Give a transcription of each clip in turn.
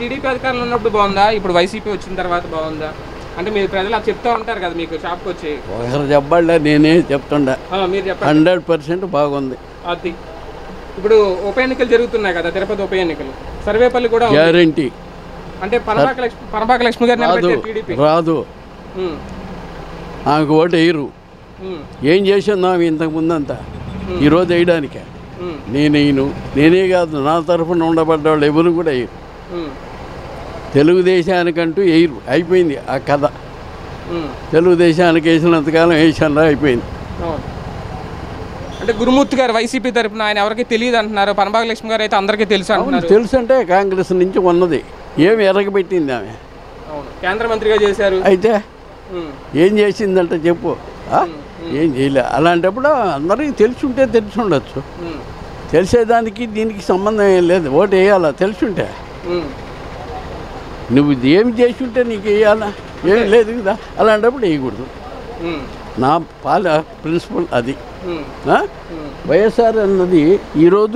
TDP అధికారంలో ఉన్నప్పుడు బాగుందా ఇప్పుడు వైసీపీ వచ్చిన తర్వాత బాగుందా అంటే మీరు ప్రజలు అది చెప్తా ఉంటారు కదా మీకు షాప్కి వచ్చి ఒకరు చెప్పాలే నేనే చెప్తుండా ఆ, మీరు చెప్పండి హండ్రెడ్ పర్సెంట్ బాగుంది అది ఇప్పుడు ఉప ఎన్నికలు జరుగుతున్నాయి కదా తిరుపతి ఉప ఎన్నికలు సర్వేపల్లి కూడా ఉంది. గ్యారంటీ అంటే పనబాక లక్ష్మి పనబాక లక్ష్మి గారు రాదు నిలబెట్టారు టీడీపీ రాదు ఉమ్, ఆమెకు ఓటు వేయరు ఉమ్, ఏం చేసింది ఆమె ఇంతకు ముందంతా ఈరోజు వేయడానికే ఉమ్, నేను వేయను నేనే కాదు నా తరఫున ఉండబడ్డ వాళ్ళు ఎవరు కూడా వేయరు ఉమ్, తెలుగుదేశానికంటూ వేయరు అయిపోయింది ఆ కథ ఉమ్. తెలుగుదేశానికి వేసినంతకాలం వేసాను అయిపోయింది అవును. అంటే గురుమూర్తి గారు వైసీపీ తరపున ఆయన ఎవరికి తెలియదు అంటున్నారు పనబాక లక్ష్మి గారు అయితే అందరికీ తెలుసు అవును అంటున్నారు తెలుసు అంటే కాంగ్రెస్ నుంచి ఉన్నది ఏమి ఎరగబెట్టింది ఆమె అవును కేంద్ర మంత్రిగా చేశారు అయితే ఉమ్, ఏం చేసిందంటే చెప్పు ఆ? ఏం చేయలే అలాంటప్పుడు అందరికీ తెలిసి ఉంటే తెలిసి ఉండొచ్చు ఉమ్, తెలిసేదానికి దీనికి సంబంధం ఏం లేదు ఓటు వేయాలా తెలిసి ఉంటే ఉమ్, నువ్వు ఇది ఏమి చేసి ఉంటే నీకు వేయాలా ఏం లేదు కదా అలాంటప్పుడు వేయకూడదు ఉమ్, నా పాల ప్రిన్సిపల్ అది ఉమ్, ఆ? వైఎస్ఆర్ అన్నది ఈరోజు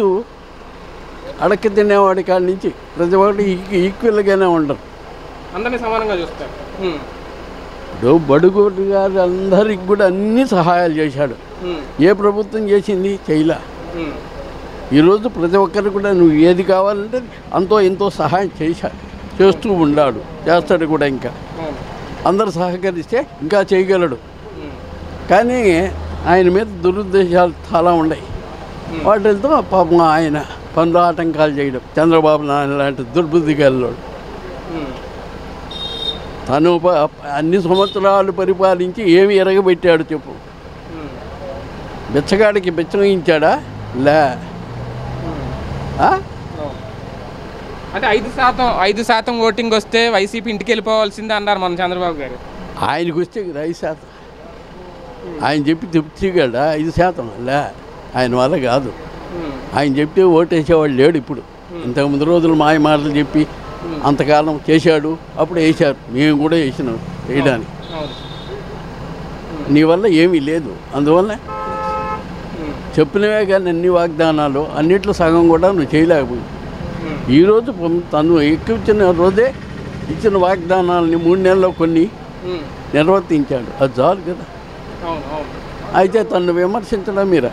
అడక తినేవాడి కాడి నుంచి ప్రతి ఒక్కటి ఈక్వ- ఈక్వల్గానే ఉండరు అందరినీ సమానంగా చూస్తారు ఉమ్, ఇప్పుడు బడుగు గారు అందరికి కూడా అన్ని సహాయాలు చేశాడు ఉమ్, ఏ ప్రభుత్వం చేసింది చేయలే ఉమ్, ఈరోజు ప్రతి ఒక్కరికి కూడా నువ్వు ఏది కావాలంటే అంతో ఎంతో సహాయం చేశాడు చేస్తూ ఉన్నాడు చేస్తాడు కూడా ఇంకా అవును. అందరు సహకరిస్తే ఇంకా చేయగలడు ఉమ్, కానీ ఆయన మీద దురుద్దేశాలు చాలా ఉన్నాయి వాటితో పాపం ఆయన పనులు ఆటంకాలు చేయడం చంద్రబాబు నాయుడు లాంటి దుర్బుద్ధి గల్లోడు ఉమ్, తను ప- అన్ని సంవత్సరాలు పరిపాలించి ఏమి ఎరగబెట్టాడు చెప్పు ఉమ్, బిచ్చగాడికి బిచ్చగించాడా లే ఆ? అవును. అంటే ఐదు శాతం ఐదు శాతం ఓటింగ్ వస్తే వైసీపీ ఇంటికి వెళ్ళిపోవాల్సిందే అన్నారు మన చంద్రబాబు గారు ఆయనకు వస్తే కదా ఐదు శాతం ఆయన చెప్పి తెప్పించగలడా ఐదు శాతం లే ఆయన వల్ల కాదు ఉమ్, ఆయన చెప్తే ఓటేసేవాడు లేడు ఇప్పుడు ఇంతకు ముందు రోజులు మాయ మాటలు చెప్పి అంతకాలం చేశాడు అప్పుడు వేశారు మేము కూడా వేసినాం వేయడానికి అవును నీ వల్ల ఏమీ లేదు అందువల్ల ఉమ్, చెప్పినవే కానీ అన్ని వాగ్దానాలు అన్నిట్లో సగం కూడా నువ్వు చేయలేకపోయి ఉమ్, ఈరోజు పొం- తను ఎక్కించిన రోజే ఇచ్చిన వాగ్దానాలని మూడు నెలల్లో కొన్ని ఉమ్, నిర్వర్తించాడు అది చాలు కదా అవును అవును అయితే తను విమర్శించడం మీరా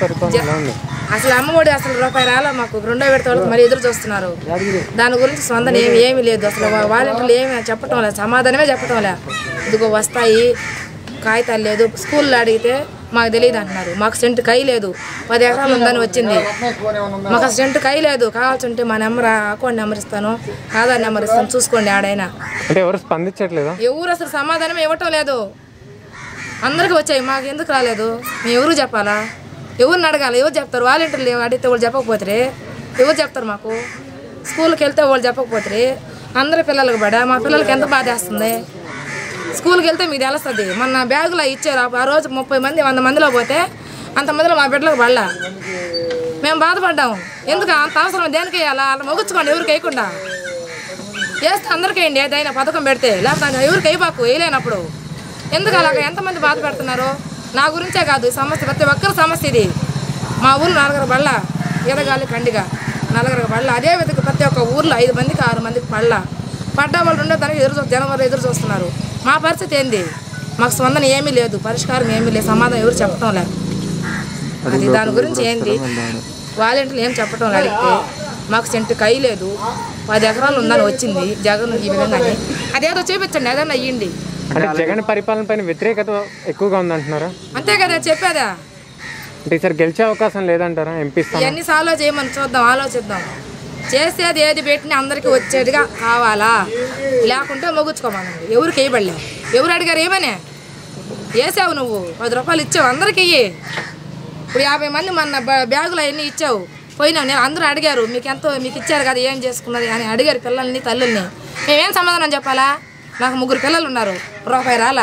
అసలు అమ్మఒడి అసలు రూపాయి రాలా మాకు రెండో విడత వాళ్ళకి మరి ఎదురు చూస్తున్నారు దాని గురించి స్పందన ఏమి ఏమీ లేదు అసలు వాలంటీర్లు ఏమి చెప్పటం లేదు సమాధానమే చెప్పటం లే ఇదిగో వస్తాయి కాగితాలు లేదు స్కూల్లో అడిగితే మాకు తెలియదు అంటున్నారు మాకు సెంటు కై లేదు పది ఎకరాలు ఉందని వచ్చింది మాకు అసలు సెంటు కై లేదు కావాల్సి ఉంటే మా నెంబర్ అకౌంట్ నెంబర్ ఇస్తాను ఆధార్ నెంబర్ ఇస్తాను చూసుకోండి ఆడైనా అంటే ఎవరు స్పందించట్లేదా ఎవరు అసలు సమాధానం ఇవ్వటం లేదు అందరికి వచ్చాయి మాకు ఎందుకు రాలేదు మేము ఎవరు చెప్పాలా ఎవరిని అడగాలి ఎవరు చెప్తారు వాలంటీర్లు అడిగితే వాళ్ళు చెప్పకపోతే ఎవరు చెప్తారు మాకు స్కూల్కి వెళ్తే వాళ్ళు చెప్పకపోతే అందరి పిల్లలకు పడా మా పిల్లలకి ఎంత బాధేస్తుంది స్కూల్కి వెళ్తే మీకు తెలుస్తుంది మొన్న బ్యాగులో ఇచ్చారు ఆ రోజు ముప్పై మంది వంద మందిలో పోతే అంతమందిలో మా బిడ్డలకు పడలా మేము బాధపడ్డాము ఎందుకు అంత అవసరం దేనికి వేయాలా అలా మొగుచ్చుకోండి ఎవరికి వేయకుండా వేస్తే అందరికీ వేయండి ఏదైనా పథకం పెడితే లేకపోతే ఎవరికి వేయబాకు వేయలేనప్పుడు ఎందుకు అలాగ ఎంతమంది బాధ పెడుతున్నారు నా గురించే కాదు ఈ సమస్య ప్రతి ఒక్కరి సమస్య ఇది మా ఊరు నలుగురు బళ్ళ ఎదగాలి కండిగా నలుగురు బళ్ళ అదే విధంగా ప్రతి ఒక్క ఊర్లో ఐదు మందికి ఆరు మందికి పళ్ళ పడ్డ వాళ్ళు ఉండే దానికి ఎదురు చూ జనవరి ఎదురు చూస్తున్నారు మా పరిస్థితి ఏంది మాకు స్పందన ఏమీ లేదు పరిష్కారం ఏమీ లేదు సమాధానం ఎవరు చెప్పడం లేదు అది దాని గురించి ఏంటి వాలంటీర్లు ఏం చెప్పడం లేదు అడిగితే మాకు సెంటు కై లేదు పది ఎకరాలు ఉందని వచ్చింది జగన్ ఈ విధంగా అదేదో చూపించండి ఏదన్నా అయ్యింది అంటే జగన్ పరిపాలన పైన వ్యతిరేకత ఎక్కువగా ఉందంటున్నారా అంతే కదా చెప్పేదా అంటే ఈసారి గెలిచే అవకాశం లేదంటారా ఎంపీ స్థానం ఇవన్నీ సాల్వ్ చేయమని చూద్దాం ఆలోచిద్దాం చేసేది ఏది పెట్టినా అందరికీ వచ్చేట్టుగా కావాలా లేకుంటే మొగుచ్చుకోమనండి ఎవరికి వేయబడలే ఎవరు అడిగారు ఏమనే వేసావు నువ్వు పది రూపాయలు ఇచ్చావు అందరికీ ఇయ్యి ఇప్పుడు యాభై మంది మన బ- బ్యాగులు అవన్నీ ఇచ్చావు పోయినావు నేను అందరూ అడిగారు మీకు ఎంతో మీకు ఇచ్చారు కదా ఏం చేసుకున్నది అని అడిగారు పిల్లల్ని తల్లుల్ని మేమేం సమాధానం చెప్పాలా నాకు ముగ్గురు పిల్లలు ఉన్నారు రూపాయి రాలా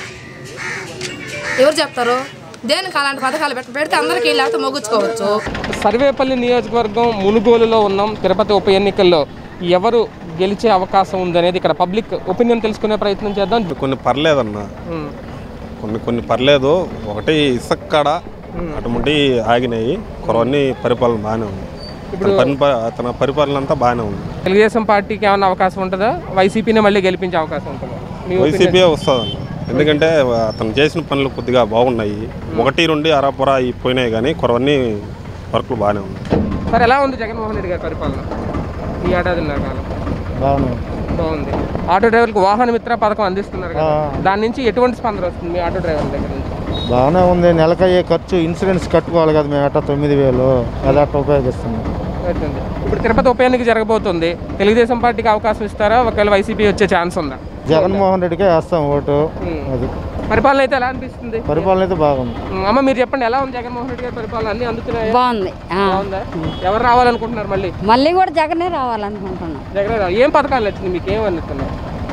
ఎవరు చెప్తారు దేనికి అలాంటి పథకాలు పెట్ట పెడితే అందరికీ లేకపోతే మొగ్గుచ్చుకోవచ్చు సర్వేపల్లి నియోజకవర్గం మునుగోలులో ఉన్నాం తిరుపతి ఉప ఎన్నికల్లో ఎవరు గెలిచే అవకాశం ఉందనేది ఇక్కడ పబ్లిక్ ఒపీనియన్ తెలుసుకునే ప్రయత్నం చేద్దాం కొన్ని పర్లేదన్న ఉమ్, కొన్ని కొన్ని పర్లేదు ఒకటి ఇసుక కాడ అటువంటి ఆగినాయి కొరవన్నీ పరిపాలన బాగానే ఉంది ఇప్పుడు అతని పరి- అతని పరిపాలన అంతా బాగానే ఉంది తెలుగుదేశం పార్టీకి ఏమైనా అవకాశం ఉంటుందా వైసీపీనే మళ్ళీ గెలిపించే అవకాశం ఉంటుందా మీ వైసీపీ వస్తుందన్న ఎందుకంటే అతను చేసిన పనులు కొద్దిగా బాగున్నాయి ఒకటి రెండు అరాపుర అవి పోయినాయి కానీ కొరవన్నీ వర్క్లు బాగానే ఉన్నాయి సార్ ఎలా ఉంది జగన్మోహన్ రెడ్డి గారి పరిపాలన ఈ ఏడాదిన్నర కాలం బాగున్నాం బాగుంది ఆటో డ్రైవర్లకు వాహన మిత్ర పథకం అందిస్తున్నారు కదా దాని నుంచి ఎటువంటి స్పందన వస్తుంది మీ ఆటో డ్రైవర్ దగ్గర నుంచి బాగానే ఉంది నెలకయ్యే ఖర్చు ఇన్సూరెన్స్ కట్టుకోవాలి కదా మేము అట్ట తొమ్మిది వేలు అది అట్ట ఉపయోగిస్తున్నాం అవుతుంది. ఇప్పుడు తిరుపతి ఉప ఎన్నిక జరగబోతుంది తెలుగుదేశం పార్టీకి అవకాశం ఇస్తారా ఒకవేళ వైసీపీ వచ్చే ఛాన్స్ ఉందా జగన్మోహన్ రెడ్డికే వేస్తాం ఓటు అది పరిపాలన అయితే ఎలా అనిపిస్తుంది పరిపాలన అయితే బాగుంది ఉమ్, అమ్మ మీరు చెప్పండి ఎలా ఉంది జగన్మోహన్ రెడ్డి గారి పరిపాలన అన్ని అందుతున్నాయా బాగుంది ఆ. బాగుందా ఎవరు రావాలనుకుంటున్నారు మళ్ళీ మళ్ళీ కూడా జగనే రావాలనుకుంటున్నాం జగన్ రా- ఏం పథకాలు నచ్చింది మీకు ఏం అందుతున్నాయి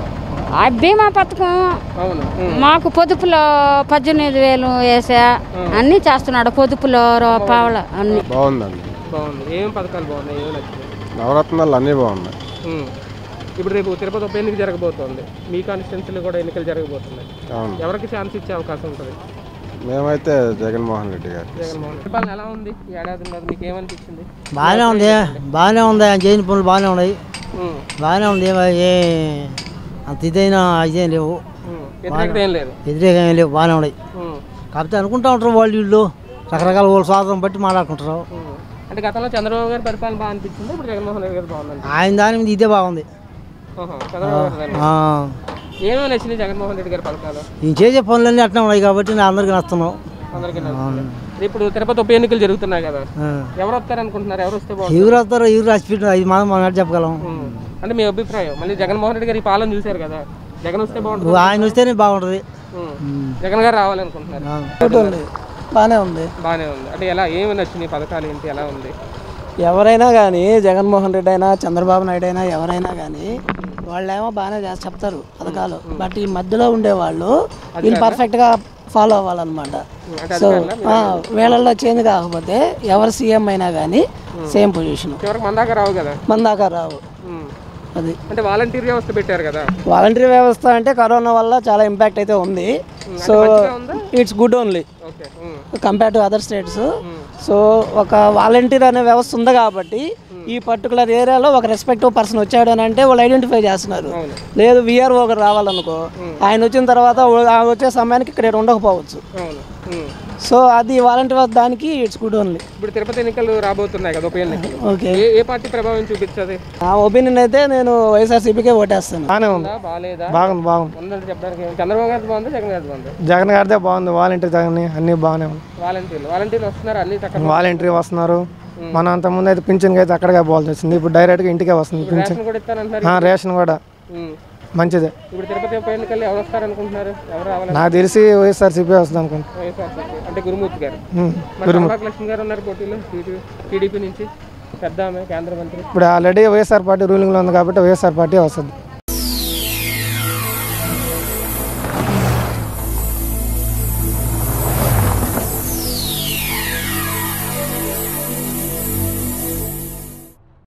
ఆ బీమా పథకం అవును ఉమ్. మాకు పొదుపులో పద్దెనిమిది వేలు వేసా అన్నీ చేస్తున్నాడు పొదుపులో రూపాయల అన్ని బాగుందండి బాగుంది ఏం పథకాలు బాగున్నాయి ఏం నచ్చింది నవరత్నాలు అన్నీ బాగున్నాయి ఉమ్. ఇప్పుడు రేపు తిరుపతి ఉప ఎన్నిక జరగబోతోంది మీ కాన్స్టిట్యున్సీలో కూడా ఎన్నికలు జరగబోతున్నాయి అవును ఎవరికి ఛాన్స్ ఇచ్చే అవకాశం ఉంటుంది మేమైతే జగన్మోహన్ రెడ్డి గారు జగన్మోహన్ రెడ్డి పరిపాలన ఎలా ఉంది ఈ ఏడాది ఉన్నది మీకు ఏమనిపించింది బాగానే ఉంది బాగానే ఉంది ఆయన చేయని పనులు బాగానే ఉన్నాయి ఉమ్. బాగానే ఉంది ఏ- ఏ అంత ఇదైనా ఇదేం లేవు ఉమ్. వ్యతిరేకత ఏం లేదు వ్యతిరేకం ఏం లేవు బాగానే ఉన్నాయి ఉమ్. కాకపోతే అనుకుంటా ఉంటారు వాళ్ళు వీళ్ళు రకరకాల వాళ్ళ స్వాతంత్రం బట్టి మాట్లాడుకుంటారు ఉమ్. అంటే గతంలో చంద్రబాబు గారి పరిపాలన బాగా అనిపించింది ఇప్పుడు జగన్మోహన్ రెడ్డి గారు బాగుందండి ఆయన దాని మీద ఇదే బాగుంది ఆహా, చంద్రబాబు గారి దాని. ఆ. ఏమేమి నచ్చినాయి జగన్మోహన్ రెడ్డి గారి పథకాలు ఈయన చేసే పనులన్నీ అట్లా ఉన్నాయి కాబట్టి నేను అందరికీ నస్తున్నాం అందరికీ నచ్చుతుంది. ఇప్పుడు తిరుపతి ఉప ఎన్నికలు జరుగుతున్నాయి కదా ఎవరు వస్తారు అనుకుంటున్నారు ఎవరు వస్తే బాగుంటుంది ఎవరు వస్తారో ఎవరు రాసి పెట్టిన అది మనం మనం ఎట్లా చెప్పగలం ఉమ్. అంటే మీ అభిప్రాయం మళ్ళీ జగన్మోహన్ రెడ్డి గారి ఈ పాలన చూశారు కదా జగన్ వస్తే బాగుంటుంది ఆయన వస్తేనే బాగుంటుంది ఉమ్. జగన్ గారు రావాలనుకుంటున్నారు బాగానే ఉంది బాగానే ఉంది అంటే ఎలా ఏమి నచ్చినాయి పథకాలు ఏంటి ఎలా ఉంది ఎవరైనా కానీ జగన్మోహన్ రెడ్డి అయినా చంద్రబాబు నాయుడు అయినా ఎవరైనా కానీ వాళ్ళేమో బాగానే చేసి చెప్తారు పథకాలు బట్ ఈ మధ్యలో ఉండేవాళ్ళు వీళ్ళు పర్ఫెక్ట్గా ఫాలో అవ్వాలన్నమాట సో ఆ, వీళ్ళల్లో చేంజ్ కాకపోతే ఎవరు సీఎం అయినా కానీ సేమ్ పొజిషన్ చివరికి మన దాకా రావు కదా మన దాకా రావు ఉమ్. అది అంటే వాలంటీర్ వ్యవస్థ పెట్టారు కదా వాలంటరీ వ్యవస్థ అంటే కరోనా వల్ల చాలా ఇంపాక్ట్ అయితే ఉంది so it's good only okay um. Compare to other states so ఒక వాలంటీర్ అనే వ్యవస్థ ఉంది కాబట్టి ఈ పర్టికులర్ ఏరియాలో ఒక రెస్పెక్టివ్ పర్సన్ వచ్చాడు అని అంటే వాళ్ళు ఐడెంటిఫై చేస్తున్నారు లేదు విఆర్ఓ ఒకరు రావాలనుకో ఆయన వచ్చిన తర్వాత ఓ- ఆ వచ్చే సమయానికి ఇక్కడ ఉండకపోవచ్చు అవును ఉమ్. సో అది వాలంటీర్ దానికి ఇట్స్ గుడ్ ఓన్లీ ఇప్పుడు తిరుపతి ఎన్నికలు రాబోతున్నాయి కదా ఉప ఎన్నికలు ఓకే ఏ ఏ పార్టీ ప్రభావం చూపించదు నా ఒపీనియన్ అయితే నేను వైఎస్ఆర్సీపీకే ఓటేస్తాను బాగానే ఉంది ఉందా బాగాలేదా బాగుంది బాగుంది ఉందంటే చెప్పడానికి ఏం- చంద్రబాబు గారి బాగుందా జగన్ గారి బాగుందా జగన్ గారిదే బాగుంది వాలంటీర్ జగన్ అన్నీ బాగానే ఉంది వాలంటీర్లు వాలంటీర్లు వస్తున్నారు అన్ని చక్కగా వాలంటీర్ వస్తున్నారు మనం అంత ముందు అయితే పింఛన్కి అయితే అక్కడికే పోవాల్సి వచ్చింది ఇప్పుడు డైరెక్ట్గా ఇంటికే వస్తుంది పింఛన్ రేషన్ కూడా ఇస్తానంటున్నారు ఆ, రేషన్ కూడా ఉమ్. మంచిదే ఇప్పుడు తిరుపతి ఉప ఎన్నికల్లో ఎవరు వస్తారు అనుకుంటున్నారు ఎవరు రావాలి నాకు తెలిసి వైఎస్ఆర్సీపీ వస్తుంది అనుకుంటా వైఎస్ఆర్సీపీ అంటే గురుమూర్తి గారు ఉమ్. మరి కమలాక లక్ష్మి గారు ఉన్నారు పోటీలో టీడీపీ నుంచి పెద్ద ఆమె కేంద్ర మంత్రి ఇప్పుడు ఆల్రెడీ వైఎస్ఆర్ పార్టీ రూలింగ్లో ఉంది కాబట్టి వైఎస్ఆర్ పార్టీ వస్తుంది